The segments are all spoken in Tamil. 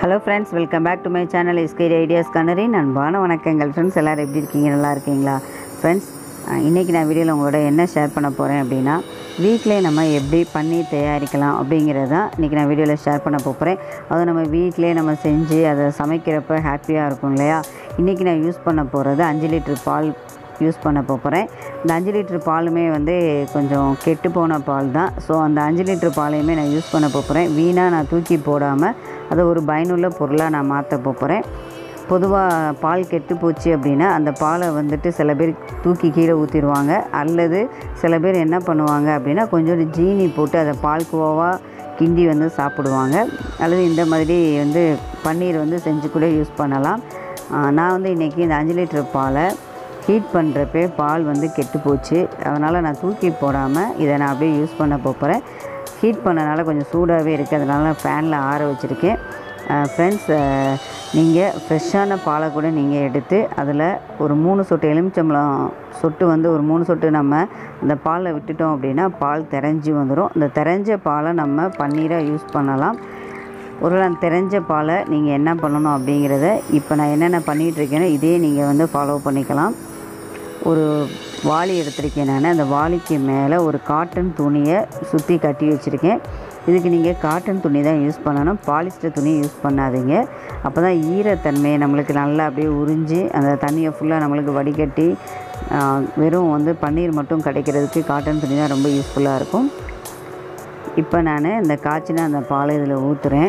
hello friends welcome back to my channel எஸ்கேரி ஐடியாஸ் கனரின் அன்பான வணக்கங்கள் ஃப்ரெண்ட்ஸ் எல்லோரும் எப்படி இருக்கீங்க நல்லா இருக்கீங்களா ஃப்ரெண்ட்ஸ் இன்றைக்கி நான் வீடியோவில் உங்களோட என்ன ஷேர் பண்ண போகிறேன் அப்படின்னா வீட்டிலே நம்ம எப்படி பன்னீர் தயாரிக்கலாம் அப்படிங்கிறது தான் இன்றைக்கி நான் வீடியோவில் ஷேர் பண்ண போகிறேன் அதை நம்ம வீட்டிலே நம்ம செஞ்சு அதை சமைக்கிறப்ப ஹாப்பியாக இருக்கும் இல்லையா இன்றைக்கி நான் யூஸ் பண்ண போகிறது அஞ்சு லிட்டர் பால் யூஸ் பண்ண போகிறேன் இந்த அஞ்சு லிட்டர் பாலுமே வந்து கொஞ்சம் கெட்டு போன பால் தான் ஸோ அந்த அஞ்சு லிட்டர் பாலையுமே நான் யூஸ் பண்ண போகிறேன் வீணாக நான் தூக்கி போடாமல் அதை ஒரு பயனுள்ள பொருளாக நான் மாற்ற போகிறேன் பொதுவாக பால் கெட்டு போச்சு அப்படின்னா அந்த பாலை வந்துட்டு சில பேர் தூக்கி கீழே ஊற்றிடுவாங்க அல்லது சில பேர் என்ன பண்ணுவாங்க அப்படின்னா கொஞ்சோண்டு ஜீனி போட்டு அதை பால் கோவாக கிண்டி வந்து சாப்பிடுவாங்க அல்லது இந்த மாதிரி வந்து பன்னீர் வந்து செஞ்சு கூட யூஸ் பண்ணலாம் ஆஹ் நான் வந்து இன்றைக்கி இந்த அஞ்சு லிட்டர் பாலை ஹீட் பண்ணுறப்பே பால் வந்து கெட்டு போச்சு அதனால் நான் தூக்கி போடாமல் இதை நான் அப்படியே யூஸ் பண்ண போகிறேன் ஹீட் பண்ணனால கொஞ்சம் சூடாகவே இருக்குது அதனால ஃபேனில் ஆற வச்சுருக்கேன் ஃப்ரெண்ட்ஸ் நீங்கள் ஃப்ரெஷ்ஷான பாலை கூட நீங்கள் எடுத்து அதில் ஒரு மூணு சொட்டு எலுமிச்சம்பழம் சொட்டு வந்து ஒரு மூணு சொட்டு நம்ம அந்த பாலை விட்டுட்டோம் அப்படின்னா பால் திரஞ்சி வந்துடும் அந்த திரஞ்ச பாலை நம்ம பன்னீராக யூஸ் பண்ணலாம் ஒரு அந்த தெரிஞ்ச பாலை நீங்கள் என்ன பண்ணணும் அப்படிங்கிறத இப்போ நான் என்னென்ன பண்ணிகிட்ருக்கேனோ இதே நீங்கள் வந்து ஃபாலோ பண்ணிக்கலாம் ஒரு வாளி எடுத்திருக்கேன் நான் அந்த வாளிக்கு மேலே ஒரு காட்டன் துணியை சுற்றி கட்டி வச்சுருக்கேன் இதுக்கு நீங்கள் காட்டன் துணி தான் யூஸ் பண்ணணும் பாலிஸ்டர் துணி யூஸ் பண்ணாதீங்க அப்போ தான் ஈரத்தன்மையை நம்மளுக்கு நல்லா அப்படியே உறிஞ்சி அந்த தண்ணியை ஃபுல்லாக நம்மளுக்கு வடிகட்டி ஆ, வெறும் வந்து பன்னீர் மட்டும் கிடைக்கிறதுக்கு காட்டன் துணி தான் ரொம்ப யூஸ்ஃபுல்லாக இருக்கும் இப்போ நான் இந்த காய்ச்சின அந்த பாலை இதில் ஊற்றுறேன்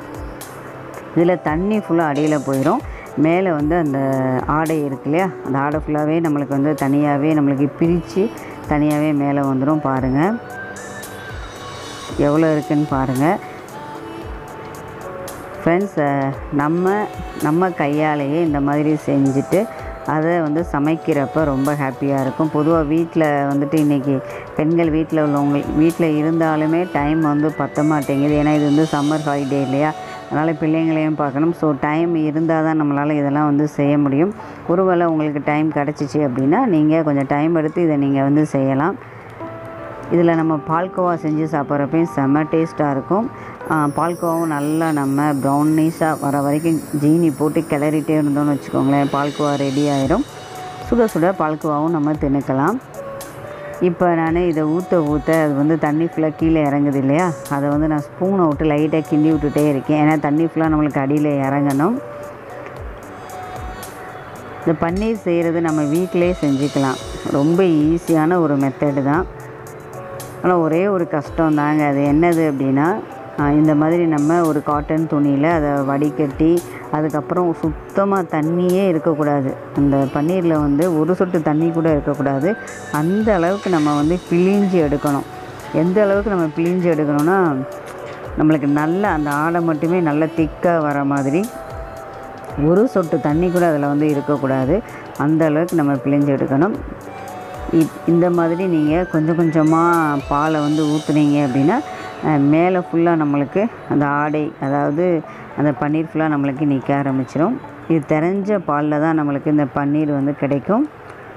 இதில் தண்ணி ஃபுல்லாக அடியில் போயிடும் மேலே வந்து அந்த ஆடை இருக்கு இல்லையா அந்த ஆடை ஃபுல்லாகவே நம்மளுக்கு வந்து தனியாகவே நம்மளுக்கு பிரித்து தனியாகவே மேலே வந்துடும் பாருங்கள் எவ்வளோ இருக்குன்னு பாருங்கள் ஃப்ரெண்ட்ஸ் நம்ம நம்ம கையாலேயே இந்த மாதிரி செஞ்சுட்டு அதை வந்து சமைக்கிறப்ப ரொம்ப ஹாப்பியாக இருக்கும் பொதுவாக வீட்டில் வந்துட்டு இன்றைக்கி பெண்கள் வீட்டில் உள்ளவங்க வீட்டில் இருந்தாலுமே டைம் வந்து பத்த மாட்டேங்குது ஏன்னா இது வந்து சம்மர் ஹாலிடே இல்லையா அதனால் பிள்ளைங்களையும் பார்க்கணும் ஸோ டைம் இருந்தால் தான் நம்மளால் இதெல்லாம் வந்து செய்ய முடியும் ஒருவேளை உங்களுக்கு டைம் கிடச்சிச்சு அப்படின்னா நீங்கள் கொஞ்சம் டைம் எடுத்து இதை நீங்கள் வந்து செய்யலாம் இதில் நம்ம பால்கோவா செஞ்சு சாப்பிட்றப்பையும் செம்ம டேஸ்ட்டாக இருக்கும் ஆ, பால்கோவாவும் நல்லா நம்ம ப்ரௌனிஷாக வர வரைக்கும் ஜீனி போட்டு கிளறிட்டே இருந்தோம்னு வச்சுக்கோங்களேன் பால்கோவா ரெடி ஆயிரும் சுட சுட பால்கோவாவும் நம்ம திணுக்கலாம் இப்போ நான் இதை ஊற்ற ஊற்ற அது வந்து தண்ணி ஃபுல்லாக கீழே இறங்குது இல்லையா அதை வந்து நான் ஸ்பூனை விட்டு லைட்டாக கிண்டி விட்டுட்டே இருக்கேன் ஏன்னா தண்ணி ஃபுல்லாக நம்மளுக்கு அடியில் இறங்கணும் இந்த பன்னீர் செய்கிறது நம்ம வீட்டிலே செஞ்சுக்கலாம் ரொம்ப ஈஸியான ஒரு மெத்தடு தான் ஆனால் ஒரே ஒரு கஷ்டம் தாங்க அது என்னது அப்படின்னா ஆஹ் இந்த மாதிரி நம்ம ஒரு காட்டன் துணியில் அதை வடிகட்டி அதுக்கப்புறம் சுத்தமாக தண்ணியே இருக்கக்கூடாது அந்த பன்னீரில் வந்து ஒரு சொட்டு தண்ணி கூட இருக்கக்கூடாது அந்த அளவுக்கு நம்ம வந்து பிழிஞ்சு எடுக்கணும் எந்த அளவுக்கு நம்ம பிழிஞ்சு எடுக்கணும்னா நம்மளுக்கு நல்ல அந்த ஆடை மட்டுமே நல்ல திக்காக வர மாதிரி ஒரு சொட்டு தண்ணி கூட அதில் வந்து இருக்கக்கூடாது அந்த அளவுக்கு நம்ம பிழிஞ்சு எடுக்கணும் இ- இந்த மாதிரி நீங்கள் கொஞ்சம் கொஞ்சமாக பாலை வந்து ஊற்றுனீங்க அப்படின்னா அஹ், மேலே ஃபுல்லாக நம்மளுக்கு அந்த ஆடை அதாவது அந்த பன்னீர் ஃபுல்லாக நம்மளுக்கு நிற்க ஆரம்பிச்சிடும் இது தெரிஞ்ச பாலில் தான் நம்மளுக்கு இந்த பன்னீர் வந்து கிடைக்கும்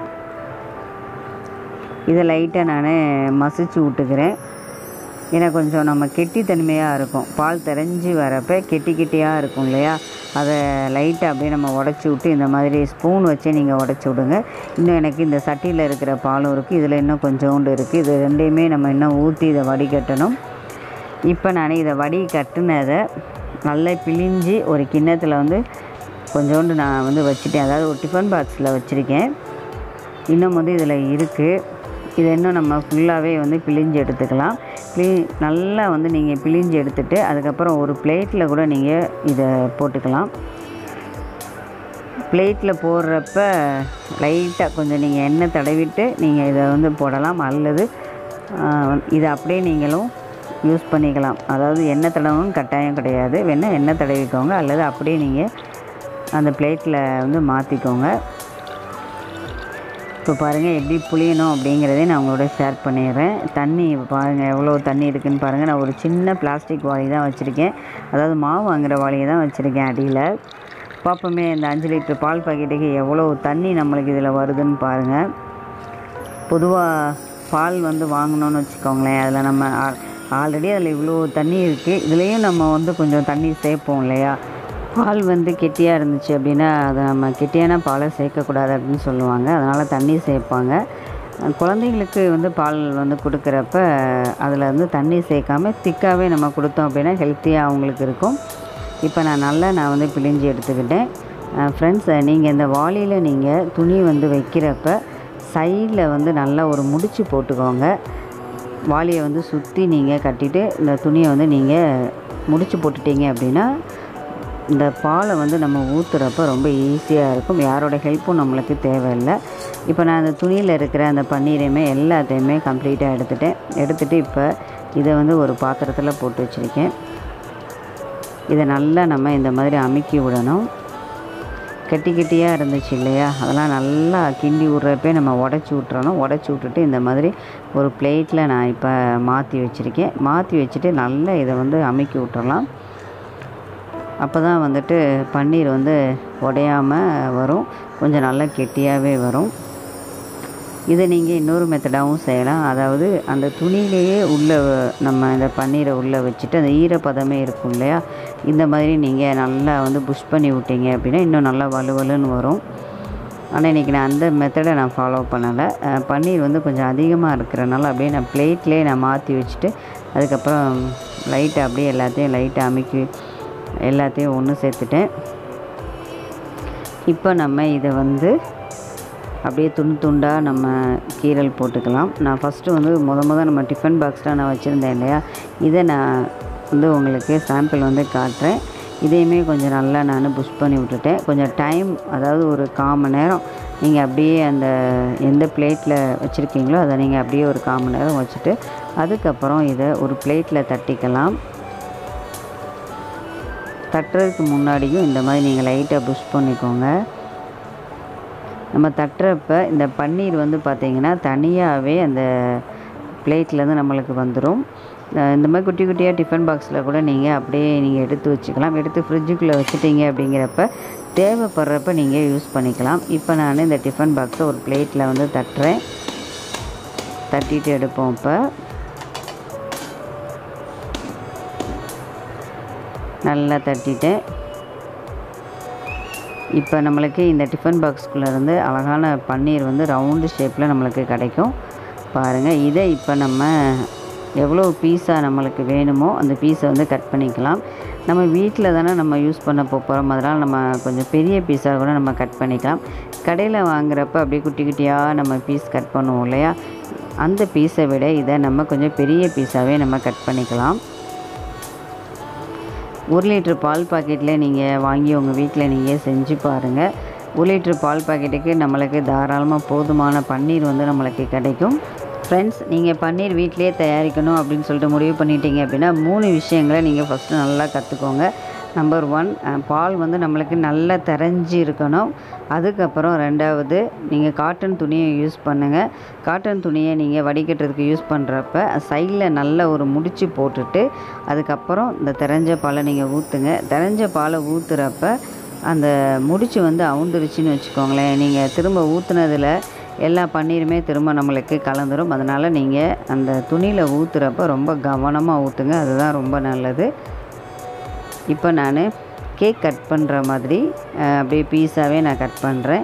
இதை லைட்டாக நான் மசிச்சு விட்டுக்கிறேன் ஏன்னா கொஞ்சம் நம்ம கெட்டித்தன்மையாக இருக்கும் பால் தெரிஞ்சு வரப்போ கெட்டி கெட்டியாக இருக்கும் இல்லையா அதை லைட்டாக அப்படியே நம்ம உடச்சி விட்டு இந்த மாதிரி ஸ்பூன் வச்சு நீங்கள் உடச்சி விடுங்க இன்னும் எனக்கு இந்த சட்டியில் இருக்கிற பாலும் இருக்குது இதில் இன்னும் கொஞ்சோண்டு இருக்குது இது ரெண்டையுமே நம்ம இன்னும் ஊற்றி இதை வடிகட்டணும் இப்போ நான் இதை வடி கட்டுனதை நல்லா பிழிஞ்சு ஒரு கிண்ணத்தில் வந்து கொஞ்சோண்டு நான் வந்து வச்சுட்டேன் அதாவது ஒரு டிஃபன் பாக்ஸில் வச்சுருக்கேன் இன்னும் வந்து இதில் இருக்குது இதை இன்னும் நம்ம ஃபுல்லாகவே வந்து பிழிஞ்சு எடுத்துக்கலாம் பிளி நல்லா வந்து நீங்கள் பிழிஞ்சு எடுத்துட்டு அதுக்கப்புறம் ஒரு பிளேட்டில் கூட நீங்கள் இதை போட்டுக்கலாம் பிளேட்டில் போடுறப்ப லைட்டாக கொஞ்சம் நீங்கள் எண்ணெய் தடவிட்டு நீங்கள் இதை வந்து போடலாம் அல்லது ஆஹ், இதை அப்படியே நீங்களும் யூஸ் பண்ணிக்கலாம் அதாவது எண்ணெய் தடவணும் கட்டாயம் கிடையாது வேணால் எண்ணெய் தடவிக்கோங்க அல்லது அப்படியே நீங்கள் அந்த பிளேட்டில் வந்து மாற்றிக்கோங்க இப்போ பாருங்கள் எப்படி புளியணும் அப்படிங்கிறதே நான் உங்களோட ஷேர் பண்ணிடுறேன் தண்ணி பாருங்கள் எவ்வளோ தண்ணி இருக்குன்னு பாருங்கள் நான் ஒரு சின்ன பிளாஸ்டிக் வாளி தான் வச்சுருக்கேன் அதாவது மாவு வாங்குகிற வாளியை தான் வச்சுருக்கேன் அடியில் பார்ப்போமே இந்த அஞ்சு லிட்டர் பால் பாக்கெட்டுக்கு எவ்வளோ தண்ணி நம்மளுக்கு இதில் வருதுன்னு பாருங்கள் பொதுவாக பால் வந்து வாங்கினோன்னு வச்சுக்கோங்களேன் அதில் நம்ம ஆல்ரெடி அதில் இவ்வளோ தண்ணி இருக்குது இதுலேயும் நம்ம வந்து கொஞ்சம் தண்ணி சேர்ப்போம் இல்லையா பால் வந்து கெட்டியாக இருந்துச்சு அப்படின்னா அதை நம்ம கெட்டியான பாலை சேர்க்கக்கூடாது அப்படின்னு சொல்லுவாங்க அதனால் தண்ணி சேர்ப்பாங்க குழந்தைங்களுக்கு வந்து பால் வந்து கொடுக்குறப்ப அதில் வந்து தண்ணி சேர்க்காம திக்காகவே நம்ம கொடுத்தோம் அப்படின்னா ஹெல்த்தியாக அவங்களுக்கு இருக்கும் இப்போ நான் நல்லா நான் வந்து பிழிஞ்சு எடுத்துக்கிட்டேன் ஃப்ரெண்ட்ஸ் நீங்கள் இந்த வாளியில் நீங்கள் துணி வந்து வைக்கிறப்ப சைடில் வந்து நல்லா ஒரு முடிச்சு போட்டுக்கோங்க வாளியை வந்து சுற்றி நீங்கள் கட்டிட்டு இந்த துணியை வந்து நீங்கள் முடிச்சு போட்டுட்டீங்க அப்படின்னா இந்த பாலை வந்து நம்ம ஊற்றுறப்ப ரொம்ப ஈஸியாக இருக்கும் யாரோட ஹெல்ப்பும் நம்மளுக்கு தேவையில்லை இப்போ நான் அந்த துணியில் இருக்கிற அந்த பன்னீரையுமே எல்லாத்தையுமே கம்ப்ளீட்டாக எடுத்துட்டேன் எடுத்துகிட்டு இப்போ இதை வந்து ஒரு பாத்திரத்தில் போட்டு வச்சுருக்கேன் இதை நல்லா நம்ம இந்த மாதிரி அமுக்கி விடணும் கெட்டி கெட்டியாக இருந்துச்சு இல்லையா அதெல்லாம் நல்லா கிண்டி விட்றப்பே நம்ம உடச்சி விட்றணும் உடச்சி விட்டுட்டு இந்த மாதிரி ஒரு பிளேட்டில் நான் இப்போ மாற்றி வச்சுருக்கேன் மாற்றி வச்சுட்டு நல்லா இதை வந்து அமுக்கி விட்டுறலாம் அப்போ தான் வந்துட்டு பன்னீர் வந்து உடையாமல் வரும் கொஞ்சம் நல்லா கெட்டியாகவே வரும் இதை நீங்கள் இன்னொரு மெத்தடாகவும் செய்யலாம் அதாவது அந்த துணியிலேயே உள்ளே நம்ம இந்த பன்னீரை உள்ளே வச்சுட்டு அந்த ஈரப்பதமே இருக்கும் இல்லையா இந்த மாதிரி நீங்கள் நல்லா வந்து புஷ் பண்ணி விட்டீங்க அப்படின்னா இன்னும் நல்லா வலுவலுன்னு வரும் ஆனால் இன்றைக்கி நான் அந்த மெத்தடை நான் ஃபாலோ பண்ணலை அஹ் பன்னீர் வந்து கொஞ்சம் அதிகமாக இருக்கிறனால அப்படியே நான் பிளேட்லேயே நான் மாற்றி வச்சுட்டு அதுக்கப்புறம் லைட்டை அப்படியே எல்லாத்தையும் லைட்டை அமுக்கி எல்லாத்தையும் ஒன்று சேர்த்துட்டேன் இப்போ நம்ம இதை வந்து அப்படியே துண்டு துண்டாக நம்ம கீரல் போட்டுக்கலாம் நான் ஃபஸ்ட்டு வந்து முத முத நம்ம டிஃபன் பாக்ஸில் நான் வச்சுருந்தேன் இல்லையா இதை நான் வந்து உங்களுக்கு சாம்பிள் வந்து காட்டுறேன் இதையுமே கொஞ்சம் நல்லா நான் புஷ் பண்ணி விட்டுட்டேன் கொஞ்சம் டைம் அதாவது ஒரு கால் மணி நேரம் நீங்கள் அப்படியே அந்த எந்த பிளேட்டில் வச்சுருக்கீங்களோ அதை நீங்கள் அப்படியே ஒரு கால் மணி நேரம் வச்சுட்டு அதுக்கப்புறம் இதை ஒரு பிளேட்டில் தட்டிக்கலாம் தட்டுறதுக்கு முன்னாடியும் இந்த மாதிரி நீங்கள் லைட்டாக புஷ் பண்ணிக்கோங்க நம்ம தட்டுறப்ப இந்த பன்னீர் வந்து பார்த்திங்கன்னா தனியாகவே அந்த பிளேட்லேருந்து நம்மளுக்கு வந்துடும் அஹ் இந்த மாதிரி குட்டி குட்டியாக டிஃபன் பாக்ஸில் கூட நீங்கள் அப்படியே நீங்கள் எடுத்து வச்சுக்கலாம் எடுத்து ஃப்ரிட்ஜுக்குள்ளே வச்சுட்டீங்க அப்படிங்கிறப்ப தேவைப்படுறப்ப நீங்கள் யூஸ் பண்ணிக்கலாம் இப்போ நான் இந்த டிஃபன் பாக்ஸை ஒரு பிளேட்டில் வந்து தட்டுறேன் தட்டிட்டு எடுப்போம் இப்போ நல்லா தட்டிட்டேன் இப்போ நம்மளுக்கு இந்த டிஃபன் பாக்ஸ்குள்ளே இருந்து அழகான பன்னீர் வந்து ரவுண்டு ஷேப்பில் நம்மளுக்கு கிடைக்கும் பாருங்கள் இதை இப்போ நம்ம எவ்வளோ பீஸாக நம்மளுக்கு வேணுமோ அந்த பீஸை வந்து கட் பண்ணிக்கலாம் நம்ம வீட்டில் தானே நம்ம யூஸ் பண்ண போகிறோம் அதனால் நம்ம கொஞ்சம் பெரிய பீஸாக கூட நம்ம கட் பண்ணிக்கலாம் கடையில் வாங்குறப்ப அப்படியே குட்டி குட்டியாக நம்ம பீஸ் கட் பண்ணுவோம் இல்லையா அந்த பீஸை விட இதை நம்ம கொஞ்சம் பெரிய பீஸாகவே நம்ம கட் பண்ணிக்கலாம் ஒரு லிட்டர் பால் பாக்கெட்டில் நீங்கள் வாங்கி உங்கள் வீட்டில் நீங்கள் செஞ்சு பாருங்கள் ஒரு லிட்டர் பால் பாக்கெட்டுக்கு நம்மளுக்கு தாராளமாக போதுமான பன்னீர் வந்து நம்மளுக்கு கிடைக்கும் ஃப்ரெண்ட்ஸ் நீங்கள் பன்னீர் வீட்டிலேயே தயாரிக்கணும் அப்படின்னு சொல்லிட்டு முடிவு பண்ணிட்டீங்க அப்படின்னா மூணு விஷயங்களை நீங்கள் ஃபஸ்ட்டு நல்லா கற்றுக்கோங்க நம்பர் ஒன் பால் வந்து நம்மளுக்கு நல்லா தெரிஞ்சு இருக்கணும் அதுக்கப்புறம் ரெண்டாவது நீங்கள் காட்டன் துணியை யூஸ் பண்ணுங்கள் காட்டன் துணியை நீங்கள் வடிகட்டுறதுக்கு யூஸ் பண்ணுறப்ப சைடில் நல்ல ஒரு முடிச்சு போட்டுட்டு அதுக்கப்புறம் இந்த தெரிஞ்ச பாலை நீங்கள் ஊற்றுங்க தெரிஞ்ச பாலை ஊற்றுறப்ப அந்த முடிச்சு வந்து அவுந்துருச்சுன்னு வச்சுக்கோங்களேன் நீங்கள் திரும்ப ஊற்றுனதில் எல்லா பன்னீருமே திரும்ப நம்மளுக்கு கலந்துரும் அதனால் நீங்கள் அந்த துணியில் ஊற்றுறப்ப ரொம்ப கவனமாக ஊற்றுங்க அதுதான் ரொம்ப நல்லது இப்போ நான் கேக் கட் பண்ணுற மாதிரி அஹ், அப்படியே பீஸாகவே நான் கட் பண்ணுறேன்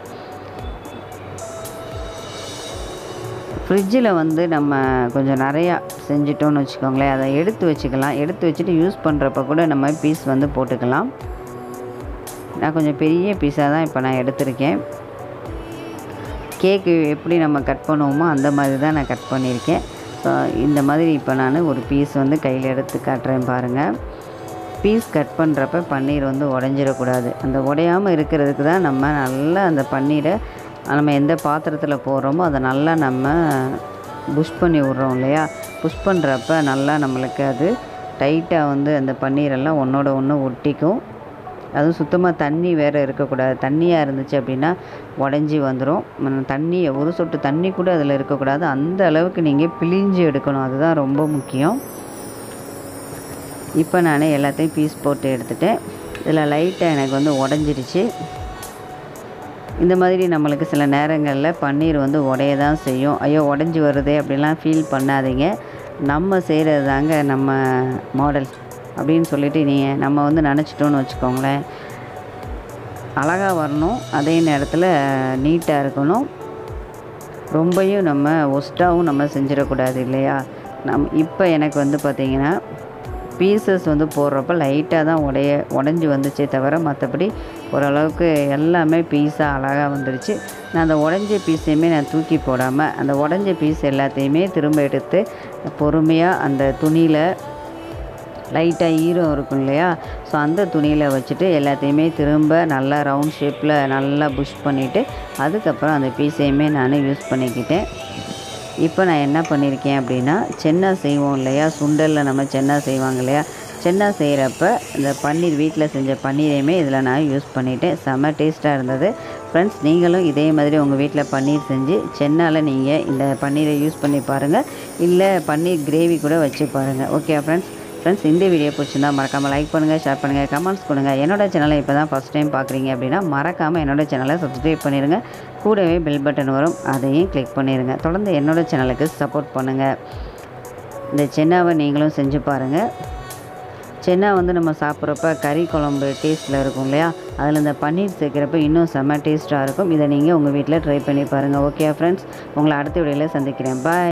ஃப்ரிட்ஜில் வந்து நம்ம கொஞ்சம் நிறையா செஞ்சிட்டோம்னு வச்சுக்கோங்களேன் அதை எடுத்து வச்சுக்கலாம் எடுத்து வச்சுட்டு யூஸ் பண்ணுறப்ப கூட நம்ம பீஸ் வந்து போட்டுக்கலாம் நான் கொஞ்சம் பெரிய பீஸாக தான் இப்போ நான் எடுத்திருக்கேன் கேக்கு எப்படி நம்ம கட் பண்ணுவோமோ அந்த மாதிரி தான் நான் கட் பண்ணியிருக்கேன் ஸோ இந்த மாதிரி இப்போ நான் ஒரு பீஸ் வந்து கையில் எடுத்து காட்டுறேன் பாருங்கள் பீஸ் கட் பண்ணுறப்ப பன்னீர் வந்து உடஞ்சிடக்கூடாது அந்த உடையாமல் இருக்கிறதுக்கு தான் நம்ம நல்லா அந்த பன்னீரை நம்ம எந்த பாத்திரத்தில் போடுறோமோ அதை நல்லா நம்ம புஷ் பண்ணி விட்றோம் இல்லையா புஷ் பண்ணுறப்ப நல்லா நம்மளுக்கு அது டைட்டாக வந்து அந்த பன்னீரெல்லாம் ஒன்றோட ஒன்று ஒட்டிக்கும் அதுவும் சுத்தமாக தண்ணி வேறு இருக்கக்கூடாது தண்ணியாக இருந்துச்சு அப்படின்னா உடஞ்சி வந்துடும் தண்ணி ஒரு சொட்டு தண்ணி கூட அதில் இருக்கக்கூடாது அந்த அளவுக்கு நீங்கள் பிழிஞ்சு எடுக்கணும் அதுதான் ரொம்ப முக்கியம் இப்போ நான் எல்லாத்தையும் பீஸ் போட்டு எடுத்துட்டேன் இதில் லைட்டாக எனக்கு வந்து உடஞ்சிருச்சு இந்த மாதிரி நம்மளுக்கு சில நேரங்களில் பன்னீர் வந்து உடைய தான் செய்யும் ஐயோ உடஞ்சி வருதே அப்படிலாம் ஃபீல் பண்ணாதீங்க நம்ம செய்கிறது தாங்க நம்ம மாடல் அப்படின்னு சொல்லிட்டு நீ நம்ம வந்து நினச்சிட்டோன்னு வச்சுக்கோங்களேன் அழகாக வரணும் அதே நேரத்தில் நீட்டாக இருக்கணும் ரொம்பையும் நம்ம ஒஸ்ட்டாகவும் நம்ம செஞ்சிடக்கூடாது இல்லையா நம் இப்போ எனக்கு வந்து பார்த்திங்கன்னா பீசஸ் வந்து போடுறப்ப லைட்டாக தான் உடைய உடஞ்சி வந்துச்சே தவிர மற்றபடி ஓரளவுக்கு எல்லாமே பீஸாக அழகாக வந்துருச்சு நான் அந்த உடஞ்ச பீஸையுமே நான் தூக்கி போடாமல் அந்த உடஞ்ச பீஸ் எல்லாத்தையுமே திரும்ப எடுத்து பொறுமையாக அந்த துணியில் லைட்டாக ஈரம் இருக்கும் இல்லையா ஸோ அந்த துணியில் வச்சுட்டு எல்லாத்தையுமே திரும்ப நல்லா ரவுண்ட் ஷேப்பில் நல்லா புஷ் பண்ணிவிட்டு அதுக்கப்புறம் அந்த பீஸையுமே நான் யூஸ் பண்ணிக்கிட்டேன் இப்போ நான் என்ன பண்ணியிருக்கேன் அப்படின்னா சென்னா செய்வோம் இல்லையா சுண்டலில் நம்ம சென்னா செய்வாங்க இல்லையா சென்னா செய்கிறப்ப இந்த பன்னீர் வீட்டில் செஞ்ச பன்னீரையுமே இதில் நான் யூஸ் பண்ணிட்டேன் செம்ம டேஸ்ட்டாக இருந்தது ஃப்ரெண்ட்ஸ் நீங்களும் இதே மாதிரி உங்கள் வீட்டில் பன்னீர் செஞ்சு சென்னால் நீங்கள் இந்த பன்னீரை யூஸ் பண்ணி பாருங்கள் இல்லை பன்னீர் கிரேவி கூட வச்சு பாருங்கள் ஓகே ஃப்ரெண்ட்ஸ் ஃப்ரெண்ட்ஸ் இந்த வீடியோ பிடிச்சிருந்தா மறக்காமல் லைக் பண்ணுங்கள் ஷேர் பண்ணுங்கள் கமெண்ட்ஸ் கொடுங்க என்னோட சேனலை இப்போ தான் ஃபஸ்ட் டைம் பார்க்குறீங்க அப்படின்னா மறக்காமல் என்னோட சேனலை சப்ஸ்கிரைப் பண்ணிடுங்க கூடவே பெல் பட்டன் வரும் அதையும் கிளிக் பண்ணிடுங்க தொடர்ந்து என்னோட சேனலுக்கு சப்போர்ட் பண்ணுங்கள் இந்த சென்னாவை நீங்களும் செஞ்சு பாருங்கள் சென்னா வந்து நம்ம சாப்பிட்றப்ப கறி குழம்பு டேஸ்ட்டில் இருக்கும் இல்லையா அதில் இந்த பன்னீர் சேர்க்குறப்ப இன்னும் செம்ம டேஸ்ட்டாக இருக்கும் இதை நீங்கள் உங்கள் வீட்டில் ட்ரை பண்ணி பாருங்கள் ஓகே ஃப்ரெண்ட்ஸ் உங்களை அடுத்த வீடியோவில் சந்திக்கிறேன் பாய்